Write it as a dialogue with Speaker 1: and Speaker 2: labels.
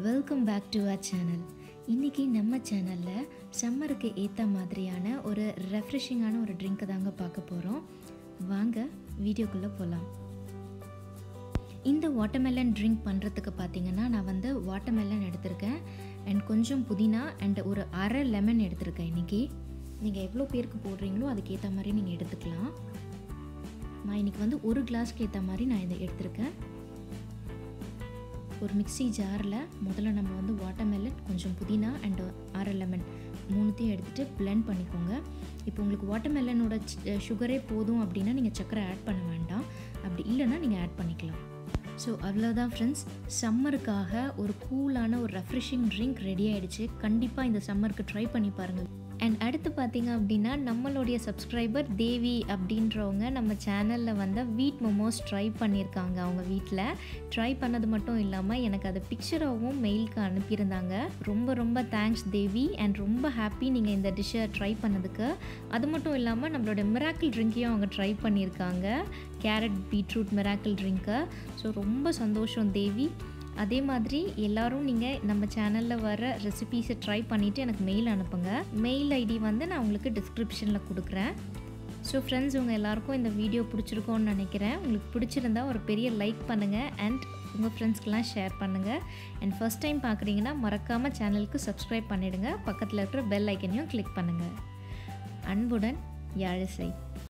Speaker 1: welcome back to our channel இன்றைக்கி நம்ம சேனலில் சம்மருக்கு ஏற்ற மாதிரியான ஒரு ரெஃப்ரெஷிங்கான ஒரு ட்ரிங்க்கை தாங்க பார்க்க போகிறோம் வாங்க வீடியோக்குள்ளே போகலாம் இந்த வாட்டர்மெலன் ட்ரிங்க் பண்ணுறதுக்கு பார்த்தீங்கன்னா நான் வந்து வாட்டர்மெலன் எடுத்திருக்கேன் அண்ட் கொஞ்சம் புதினா அண்ட் ஒரு அரை லெமன் எடுத்திருக்கேன் இன்றைக்கி நீங்கள் எவ்வளோ பேருக்கு போடுறீங்களோ அதுக்கேற்ற மாதிரி நீங்கள் எடுத்துக்கலாம் நான் இன்றைக்கி வந்து ஒரு கிளாஸ்க்கு ஏற்ற மாதிரி நான் இதை எடுத்திருக்கேன் ஒரு மிக்ஸி ஜாரில் முதல்ல நம்ம வந்து வாட்டர்மெலன் கொஞ்சம் புதினா அண்ட் அரை லெமன் மூணுத்தையும் எடுத்துகிட்டு பிளெண்ட் பண்ணிக்கோங்க இப்போ உங்களுக்கு வாட்டர்மெலனோட சுகரே போதும் அப்படின்னா நீங்கள் சர்க்கரை ஆட் பண்ண வேண்டாம் அப்படி இல்லைன்னா நீங்கள் ஆட் பண்ணிக்கலாம் ஸோ அவ்வளோதான் ஃப்ரெண்ட்ஸ் சம்மருக்காக ஒரு கூலான ஒரு ரெஃப்ரெஷிங் ட்ரிங்க் ரெடி ஆகிடுச்சு கண்டிப்பாக இந்த சம்மருக்கு ட்ரை பண்ணி பாருங்கள் அண்ட் அடுத்து பார்த்தீங்க அப்படின்னா நம்மளுடைய சப்ஸ்கிரைபர் தேவி அப்படின்றவங்க நம்ம சேனலில் வந்து வீட் மோமோஸ் ட்ரை பண்ணியிருக்காங்க அவங்க வீட்டில் ட்ரை பண்ணது மட்டும் இல்லாமல் எனக்கு அதை பிக்சராகவும் மெயிலுக்கு அனுப்பியிருந்தாங்க ரொம்ப ரொம்ப தேங்க்ஸ் தேவி அண்ட் ரொம்ப ஹாப்பி நீங்கள் இந்த டிஷ்ஷை ட்ரை பண்ணதுக்கு அது மட்டும் இல்லாமல் நம்மளோட மிராக்கிள் ட்ரிங்க்கையும் அவங்க ட்ரை பண்ணியிருக்காங்க கேரட் பீட்ரூட் மிராக்கிள் ட்ரிங்க்கை ஸோ ரொம்ப சந்தோஷம் தேவி அதே மாதிரி எல்லோரும் நீங்கள் நம்ம சேனலில் வர ரெசிபீஸை ட்ரை பண்ணிவிட்டு எனக்கு மெயில் அனுப்புங்க மெயில் ஐடி வந்து நான் உங்களுக்கு டிஸ்கிரிப்ஷனில் கொடுக்குறேன் ஸோ ஃப்ரெண்ட்ஸ் உங்கள் எல்லாருக்கும் இந்த வீடியோ பிடிச்சிருக்கோன்னு நினைக்கிறேன் உங்களுக்கு பிடிச்சிருந்தா ஒரு பெரிய லைக் பண்ணுங்கள் அண்ட் உங்கள் ஃப்ரெண்ட்ஸ்க்கெலாம் ஷேர் பண்ணுங்கள் அண்ட் ஃபஸ்ட் டைம் பார்க்குறீங்கன்னா மறக்காமல் சேனலுக்கு சப்ஸ்கிரைப் பண்ணிவிடுங்க பக்கத்தில் இருக்கிற பெல் ஐக்கனையும் கிளிக் பண்ணுங்கள் அன்புடன் யாழிசை